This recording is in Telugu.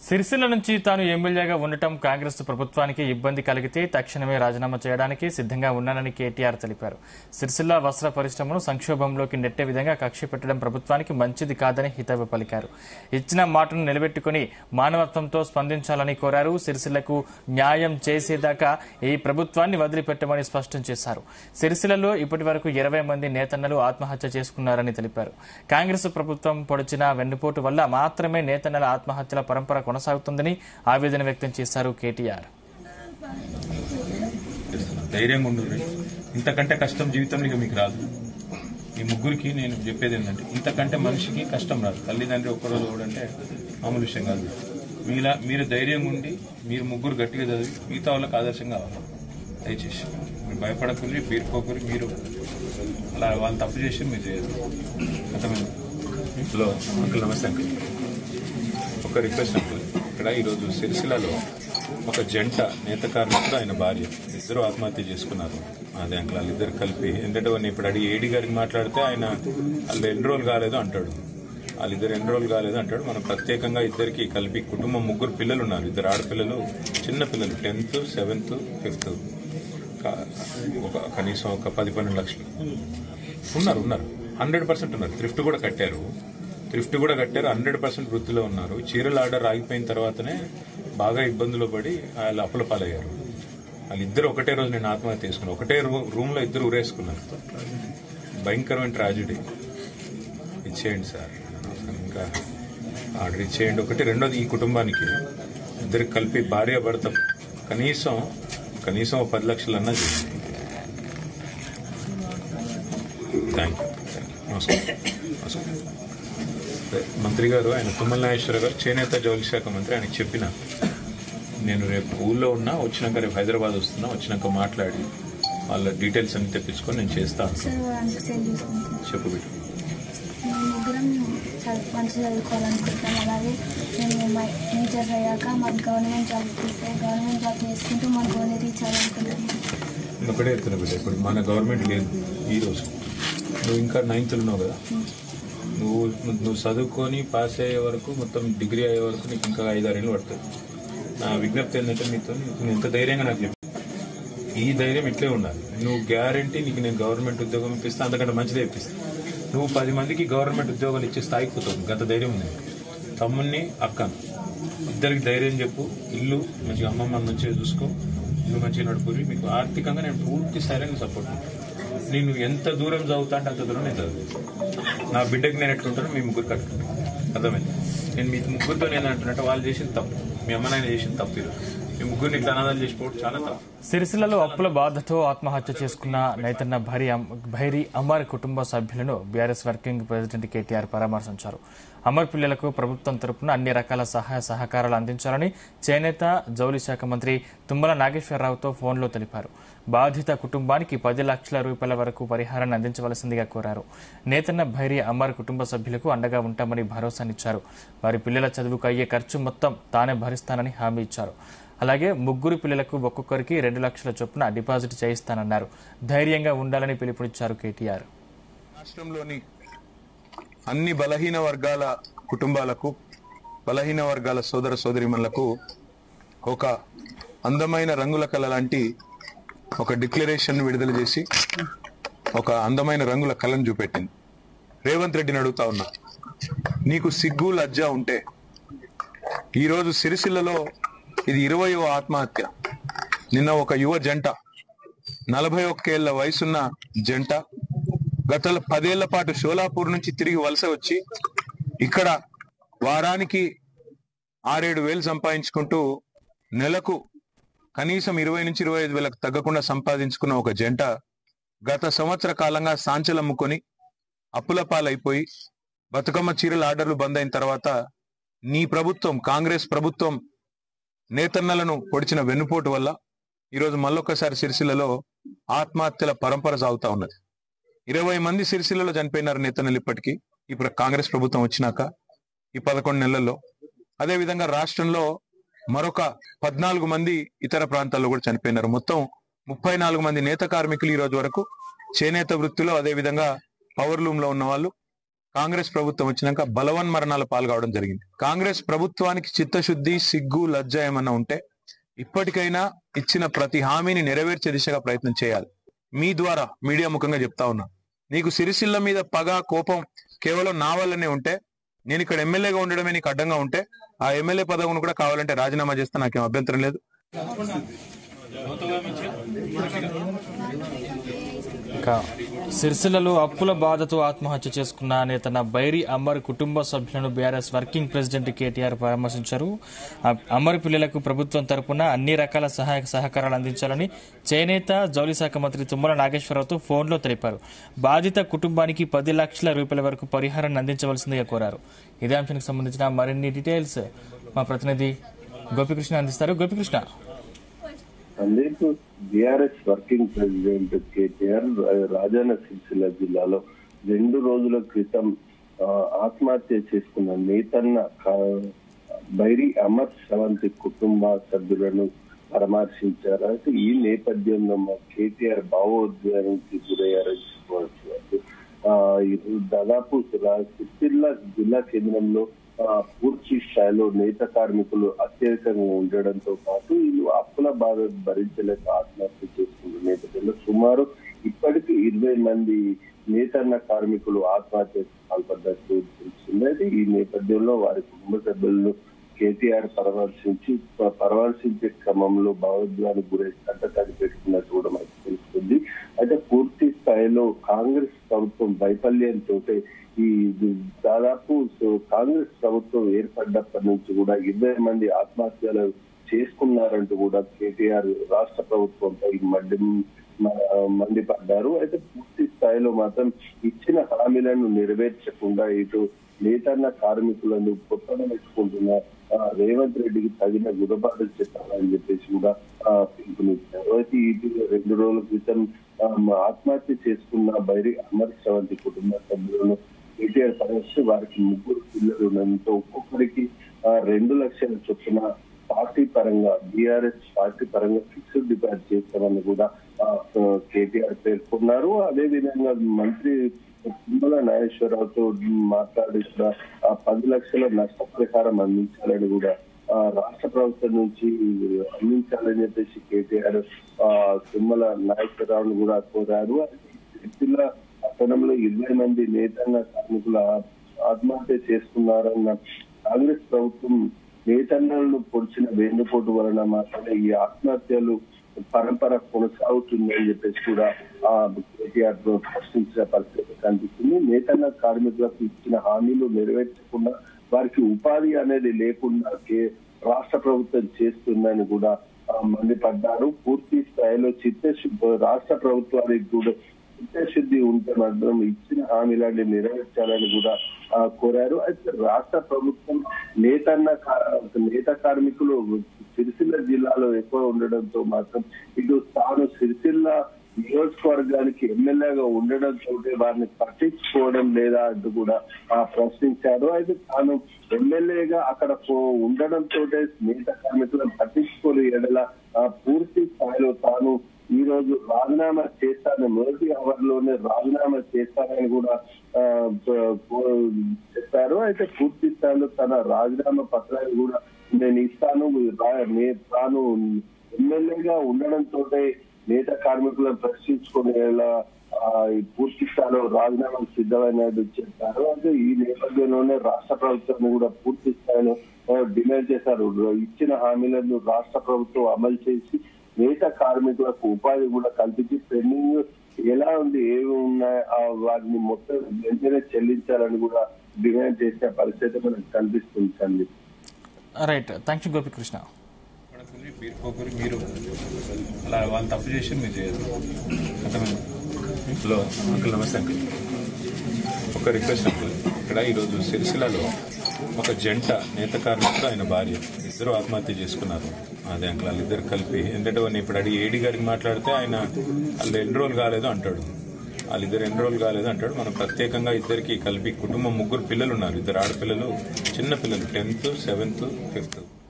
సిరిసిల్ల నుంచి తాను ఎమ్మెల్యేగా ఉండటం కాంగ్రెస్ ప్రభుత్వానికి ఇబ్బంది కలిగితే తక్షణమే రాజీనామా చేయడానికి సిద్ధంగా ఉన్నానని కేటీఆర్ తెలిపారు సిరిసిల్ల వస్త్ర పరిశ్రమను సంక్షోభంలోకి నెట్టే విధంగా కక్ష పెట్టడం ప్రభుత్వానికి మంచిది కాదని హితవు పలికారు ఇచ్చిన మాటను నిలబెట్టుకుని మానవత్వంతో స్పందించాలని కోరారు సిరిసిల్లకు న్యాయం చేసేదాకా ఈ ప్రభుత్వాన్ని వదిలిపెట్టమని స్పష్టం చేశారు సిరిసిల్లలో ఇప్పటి వరకు ఇరవై మంది నేతన్నలు ఆత్మహత్య చేసుకున్నారని తెలిపారు కాంగ్రెస్ ప్రభుత్వం పొడిచిన వెన్నుపోటు వల్ల మాత్రమే నేతన్నల ఆత్మహత్యల పరంపర కొనసాగుతుందని ఆవేదన వ్యక్తం చేశారు కేటీఆర్ ధైర్యంగా ఉండు ఇంతకంటే కష్టం జీవితంలో ఇక మీకు రాదు ఈ ముగ్గురికి నేను చెప్పేది ఏంటంటే ఇంతకంటే మనిషికి కష్టం రాదు తల్లిదండ్రి ఒక్కరోజు అంటే మామూలు విషయం కాదు మీలా మీరు ధైర్యంగా ఉండి మీరు ముగ్గురు గట్టిగా చదివి మిగతా వాళ్ళకి ఆదర్శంగా కావాలి దయచేసి మీరు భయపడకూరి పీరుకోకూరి మీరు అలా వాళ్ళు తప్పు చేసి మీరు చేయదు అర్థమైంది హలో అంకుల్ నమస్తే అంకుల్ ఒక రిక్వెస్ట్ అంకుల్ ఇక్కడ ఈరోజు సిరిసిల్లలో ఒక జంట నేత కార్మికుడు ఆయన భార్య ఇద్దరు ఆత్మహత్య చేసుకున్నారు అదే అంకుల్ వాళ్ళిద్దరు కలిపి ఎందుకంటే వాడిని ఇప్పుడు అడిగి ఏడి గారికి మాట్లాడితే ఆయన వాళ్ళు ఎన్రోల్ కాలేదు అంటాడు వాళ్ళిద్దరు ఎన్రోల్ కాలేదు అంటాడు మనం ప్రత్యేకంగా ఇద్దరికి కలిపి కుటుంబం ముగ్గురు పిల్లలు ఉన్నారు ఇద్దరు ఆడపిల్లలు చిన్న పిల్లలు టెన్త్ సెవెంత్ ఫిఫ్త్ ఒక కనీసం ఒక పది పన్నెండు లక్షలు ఉన్నారు ఉన్నారు హండ్రెడ్ పర్సెంట్ ఉన్నారు థ్రిఫ్ట్ కూడా కట్టారు థ్రిఫ్ట్ కూడా కట్టారు హండ్రెడ్ పర్సెంట్ వృత్తిలో ఉన్నారు చీరల ఆర్డర్ ఆగిపోయిన తర్వాతనే బాగా ఇబ్బందులు పడి వాళ్ళు అప్పుల పాలయ్యారు వాళ్ళిద్దరు ఒకటే రోజు నేను ఆత్మహత్య చేసుకున్నాను ఒకటే రూమ్ లో ఇద్దరు ఉరేసుకున్నారు భయంకరమైన ట్రాజడీ ఇచ్చేయండి సార్ ఇంకా ఆర్డర్ ఇచ్చేయండి ఒకటి రెండోది ఈ కుటుంబానికి ఇద్దరికి కలిపి భార్య భర్త కనీసం కనీసం ఒక పది లక్షలు అన్నా చేయండి థ్యాంక్ యూ నమస్కారం నమస్కారం మంత్రి గారు ఆయన తుమ్మల నాగేశ్వర గారు చేనేత జౌలి శాఖ మంత్రి ఆయనకు చెప్పిన నేను రేపు ఊళ్ళో ఉన్నా వచ్చినాక రేపు హైదరాబాద్ వస్తున్నా వచ్చినాక మాట్లాడి వాళ్ళ డీటెయిల్స్ అన్ని తెప్పించుకొని నేను చేస్తాను సార్ వారికి తెలియజేసుకుంటున్నాం చెప్పు బిడ్డ మేము ముగ్గురం చదువు మంచి చదువుకోవాలనుకుంటున్నాం అలాగే మేము మై- మేజర్స్ అయ్యాక మాకు గవర్నమెంట్ జాబ్ ఇస్తే గవర్నమెంట్ జాబ్ చేసుకుంటూ మా గోల్ రీచ్ అవ్వాలనుకుంటున్నాం నేను ఒకటే చెప్తున్నా బిడ్డ ఇప్పుడు మన గవర్నమెంట్ లేదు ఈ రోజు నువ్వు ఇంకా నైన్త్ ఉన్నావు కదా నువ్వు నువ్వు చదువుకొని పాస్ అయ్యే వరకు మొత్తం డిగ్రీ అయ్యే వరకు నీకు ఇంకా ఐదారేళ్ళు పడుతుంది నా విజ్ఞప్తి ఏంటంటే నీతో నువ్వు ఎంత ధైర్యంగా నాకు చెప్పు ఈ ధైర్యం ఇట్లే ఉండాలి నువ్వు గ్యారంటీ నీకు నేను గవర్నమెంట్ ఉద్యోగం ఇప్పిస్తా అంతకంటే మంచిదే ఇప్పిస్తా నువ్వు పది మందికి గవర్నమెంట్ ఉద్యోగాలు ఇచ్చే స్థాయికి పోతావు గత ధైర్యం ఉంది తమ్ముడిని అక్కను ఇద్దరికి ధైర్యం చెప్పు ఇల్లు మంచిగా అమ్మమ్మ మంచిగా చూసుకో ఇల్లు మంచిగా నడుపురి మీకు ఆర్థికంగా నేను పూర్తి స్థాయిలో సపోర్ట్ నేను ఎంత దూరం చదువుతా అంటే అంత దూరం నేను చదువు నా బిడ్డకి నేను ఎట్లుంటానో మీ ముగ్గురు కట్టుకుంటాను అర్థమైంది నేను మీ ముగ్గురితో నేను అంటున్నట్టు వాళ్ళు చేసింది తప్పు మీ అమ్మ నాయన చేసింది తప్పు ఇది. మీ ముగ్గురిని ఇట్లా అనాథాలు చేసిపోవడం చాలా తప్పు సిరిసిల్లలో అప్పుల బాధతో ఆత్మహత్య చేసుకున్న నేతన్న భరి భైరి అమర్ కుటుంబ సభ్యులను బీఆర్ఎస్ వర్కింగ్ ప్రెసిడెంట్ కేటీఆర్ పరామర్శించారు అమర్ పిల్లలకు ప్రభుత్వం తరపున అన్ని రకాల సహాయ సహకారాలు అందించాలని చేనేత జౌలి శాఖ మంత్రి తుమ్మల నాగేశ్వరరావుతో ఫోన్లో తెలిపారు బాధిత కుటుంబానికి పది లక్షల రూపాయల వరకు పరిహారాన్ని అందించవలసిందిగా కోరారు నేతన్న భైరి అమర్ కుటుంబ సభ్యులకు అండగా ఉంటామని భరోసానిచ్చారు వారి పిల్లల చదువుకు అయ్యే ఖర్చు మొత్తం తానే భరిస్తానని హామీ ఇచ్చారు అలాగే ముగ్గురు పిల్లలకు ఒక్కొక్కరికి రెండు లక్షల చొప్పున డిపాజిట్ చేయిస్తానన్నారు ధైర్యంగా ఉండాలని పిలుపునిచ్చారు కేటీఆర్ రాష్ట్రంలోని అన్ని బలహీన వర్గాల కుటుంబాలకు బలహీన వర్గాల సోదర సోదరిమణులకు ఒక అందమైన రంగుల కళ లాంటి ఒక డిక్లరేషన్ విడుదల చేసి ఒక అందమైన రంగుల కళను చూపెట్టింది రేవంత్ రెడ్డిని అడుగుతా ఉన్నా నీకు సిగ్గు లజ్జ ఉంటే ఈరోజు సిరిసిల్లలో ఇది ఇరవయో ఆత్మహత్య నిన్న ఒక యువ జంట నలభై ఒక్కేళ్ల వయసున్న జంట గత పదేళ్ల పాటు షోలాపూర్ నుంచి తిరిగి వలస వచ్చి ఇక్కడ వారానికి ఆరేడు వేలు సంపాదించుకుంటూ నెలకు కనీసం ఇరవై నుంచి ఇరవై ఐదు వేలకు తగ్గకుండా సంపాదించుకున్న ఒక జంట గత సంవత్సర కాలంగా సాంచలు అమ్ముకొని అప్పుల పాలైపోయి బతుకమ్మ చీరల ఆర్డర్లు బంద్ అయిన తర్వాత నీ ప్రభుత్వం కాంగ్రెస్ ప్రభుత్వం నేతన్నలను పొడిచిన వెన్నుపోటు వల్ల ఈరోజు మళ్ళొక్కసారి సిరిసిల్లలో ఆత్మహత్యల పరంపర సాగుతా ఉన్నది ఇరవై మంది సిరిసిల్లలో చనిపోయినారు నేతన్నలు ఇప్పటికీ ఇప్పుడు కాంగ్రెస్ ప్రభుత్వం వచ్చినాక ఈ పదకొండు నెలల్లో అదే విధంగా రాష్ట్రంలో మరొక పద్నాలుగు మంది ఇతర ప్రాంతాల్లో కూడా చనిపోయినారు మొత్తం ముప్పై నాలుగు మంది నేత కార్మికులు ఈ రోజు వరకు చేనేత వృత్తిలో అదే విధంగా పవర్ లూమ్ లో ఉన్న వాళ్ళు కాంగ్రెస్ ప్రభుత్వం వచ్చినాక బలవన్ మరణాల పాల్గొవడం జరిగింది కాంగ్రెస్ ప్రభుత్వానికి చిత్తశుద్ధి సిగ్గు లజ్జ ఏమన్నా ఉంటే ఇప్పటికైనా ఇచ్చిన ప్రతి హామీని నెరవేర్చే దిశగా ప్రయత్నం చేయాలి మీ ద్వారా మీడియా ముఖంగా చెప్తా ఉన్నా నీకు సిరిసిల్ల మీద పగ కోపం కేవలం నా వల్లనే ఉంటే నేను ఇక్కడ ఎమ్మెల్యేగా ఉండడమే నీకు అడ్డంగా ఉంటే ఆ ఎమ్మెల్యే పదవిని కూడా కావాలంటే రాజీనామా చేస్తే నాకేం అభ్యంతరం లేదు ఇక సిరిసిల్లలో అప్పుల బాధతో ఆత్మహత్య చేసుకున్న నేతన్న బైరి అమర్ కుటుంబ సభ్యులను బీఆర్ఎస్ వర్కింగ్ ప్రెసిడెంట్ కేటీఆర్ పరామర్శించారు అ- అమర్ పిల్లలకు ప్రభుత్వం తరపున అన్ని రకాల సహాయక సహకారాలు అందించాలని చేనేత జౌళి శాఖ మంత్రి తుమ్మల నాగేశ్వరరావుతో ఫోన్లో తెలిపారు బాధిత కుటుంబానికి పది లక్షల రూపాయల వరకు పరిహారాన్ని అందించవలసిందిగా కోరారు ఇదే అంశానికి సంబంధించిన మరిన్ని డీటెయిల్స్ మా ప్రతినిధి గోపికృష్ణ అందిస్తారు గోపికృష్ణ అందుకు BRS working president KTR Rajanna Sircilla జిల్లాలో రెండు రోజుల క్రితం ఆ, ఆత్మహత్య చేసుకున్న నేతన్న కా- బైరి అమర్ శ్రవంతి కుటుంబ సభ్యులను పరామర్శించారు అయితే ఈ నేపథ్యంలో మా కేటీఆర్ భావోద్వేగానికి గురయ్యారని చెప్పుకోవచ్చు ఆ, ఇది దాదాపు రా- సిరిసిల్ల జిల్లా కేంద్రంలో ఆ, పూర్తి స్థాయిలో నేత కార్మికులు అత్యధికంగా ఉండడంతో పాటు వీళ్ళు అప్పుల బాధ భరించలేక ఆత్మహత్య చేసుకున్న నేపథ్యంలో సుమారు ఇప్పటికీ ఇరవై మంది నేతన్న కార్మికులు ఆత్మహత్యకు పాల్పడ్డట్టు తెలిసింది అయితే ఈ నేపథ్యంలో వారి కుటుంబ సభ్యులను కేటీఆర్ పరామర్శించి ప- పరామర్శించే క్రమంలో భావోద్వేగానికి గురై కంట పెట్టుకున్నట్టు కూడా మనకు తెలుస్తుంది అయితే పూర్తి స్థాయిలో కాంగ్రెస్ ప్రభుత్వం వైఫల్యంతో ఈ దాదాపు సో కాంగ్రెస్ ప్రభుత్వం ఏర్పడ్డప్పటి నుంచి కూడా ఇరవై మంది ఆత్మహత్యలు చేసుకున్నారంటూ కూడా కేటీఆర్ రాష్ట్ర ప్రభుత్వంపై మండి మ- మండిపడ్డారు అయితే పూర్తి స్థాయిలో మాత్రం ఇచ్చిన హామీలను నెరవేర్చకుండా ఇటు నేతన్న కార్మికులను కొత్తగా పెట్టుకుంటున్న ఆ, రేవంత్ రెడ్డికి తగిన గుణపాఠం చెప్పాలని చెప్పేసి కూడా ఆ, పిలుపునిచ్చారు అయితే ఇటీవల రెండు రోజుల క్రితం ఆ, ఆత్మహత్య చేసుకున్న బైరి అమర్ శ్రవంతి కుటుంబ సభ్యులను కేటీఆర్ పరామర్శించి వారికి ముగ్గురు పిల్లలు ఉన్నందుతో ఒక్కొక్కరికి ఆ, రెండు లక్షల చొప్పున పార్టీ పరంగా బీఆర్ఎస్ పార్టీ పరంగా ఫిక్స్డ్ డిపాజిట్ చేస్తామని కూడా ఆ, కేటీఆర్ పేర్కొన్నారు అదే విధంగా మంత్రి తుమ్మల నాగేశ్వరరావుతో మాట్లాడి కూడా ఆ పది లక్షల నష్టపరిహారం అందించాలని కూడా ఆ, రాష్ట్ర ప్రభుత్వం నుంచి అందించాలని చెప్పేసి కేటీఆర్ ఆ, తుమ్మల నాగేశ్వరరావును కూడా కోరారు జిల్లా పట్టణంలో ఇరవై మంది నేతన్న కార్మికుల ఆత్మహత్య చేసుకున్నారన్న కాంగ్రెస్ ప్రభుత్వం నేతన్నలను పొడిచిన వెన్నుపోటు వలన మాత్రమే ఈ ఆత్మహత్యలు పరంపర కొనసాగుతుందని చెప్పేసి కూడా ఆ కేటీఆర్ ప్రశ్నించిన పరిస్థితి కనిపిస్తుంది నేతన్న కార్మికులకు ఇచ్చిన హామీలు నెరవేర్చకుండా వారికి ఉపాధి అనేది లేకుండా కే- రాష్ట్ర ప్రభుత్వం చేస్తుందని కూడా ఆ, మండిపడ్డారు పూర్తి స్థాయిలో చిత్తశుద్ధి రాష్ట్ర ప్రభుత్వానికి కూడా చిత్తశుద్ధి ఉంటే మాత్రం ఇచ్చిన హామీలన్నీ నెరవేర్చాలని కూడా ఆ, కోరారు అయితే రాష్ట్ర ప్రభుత్వం నేతన్న కా- నేత కార్మికులు సిరిసిల్ల జిల్లాలో ఎక్కువ ఉండడంతో మాత్రం ఇటు తాను సిరిసిల్ల నియోజకవర్గానికి ఎమ్మెల్యేగా ఉండడంతో వారిని పట్టించుకోవడం లేదా అంటూ కూడా ఆ, ప్రశ్నించారు అయితే తాను ఎమ్మెల్యేగా అక్కడ పో- ఉండడంతో నేత కార్మికులను పట్టించుకోని ఎడల ఆ, పూర్తి స్థాయిలో తాను ఈ రోజు రాజీనామా చేస్తానని మొదటి అవర్ లోనే రాజీనామా చేస్తానని కూడా ఆ, ప- పో- చెప్పారు అయితే పూర్తి స్థాయిలో తన రాజీనామా పత్రాన్ని కూడా నేను ఇస్తాను రా- నే- తాను ఎమ్మెల్యేగా ఉండడంతో నేత కార్మికులను ప్రశ్నించుకునేలా ఆ, ఈ పూర్తి స్థాయిలో రాజీనామాకు సిద్ధమైనట్టు చెప్పారు అంటే ఈ నేపథ్యంలోనే రాష్ట్ర ప్రభుత్వాన్ని కూడా పూర్తి స్థాయిలో ఆ, డిమాండ్ చేశారు ఇచ్చిన హామీలను రాష్ట్ర ప్రభుత్వం అమలు చేసి నేత కార్మికులకు ఉపాధి కూడా కల్పించి పెండింగ్ ఎలా ఉంది ఏమి ఉన్నాయి ఆ వాటిని మొత్తం వెంటనే చెల్లించాలని కూడా డిమాండ్ చేసే పరిస్థితి మనకు కనిపిస్తుంది Sandeep right thank you Gopikrishna పడుతుంది పీరుకోకూరి మీరు అలా వాళ్ళు తప్పు చేసి మీరు చేయదు అర్థమైంది హలో అంకుల్ నమస్తే అంకుల్ ఒక రిక్వెస్ట్ అంకుల్ ఇక్కడ ఈరోజు సిరిసిల్లలో ఒక జంట నేత కార్మికుడు ఆయన భార్య ఇద్దరు ఆత్మహత్య చేసుకున్నారు అదే అంకుల్ వాళ్ళిద్దరు కలిపి ఎందుకంటే వాడిని ఇప్పుడు అడిగి ఏడి గారికి మాట్లాడితే ఆయన వాళ్ళు ఎన్రోల్ కాలేదు అంటాడు వాళ్ళిద్దరు ఎన్రోల్ కాలేదు అంటాడు మనం ప్రత్యేకంగా ఇద్దరికి కలిపి కుటుంబం ముగ్గురు పిల్లలు ఉన్నారు ఇద్దరు ఆడపిల్లలు చిన్న పిల్లలు టెన్త్ సెవెంత్ ఫిఫ్త్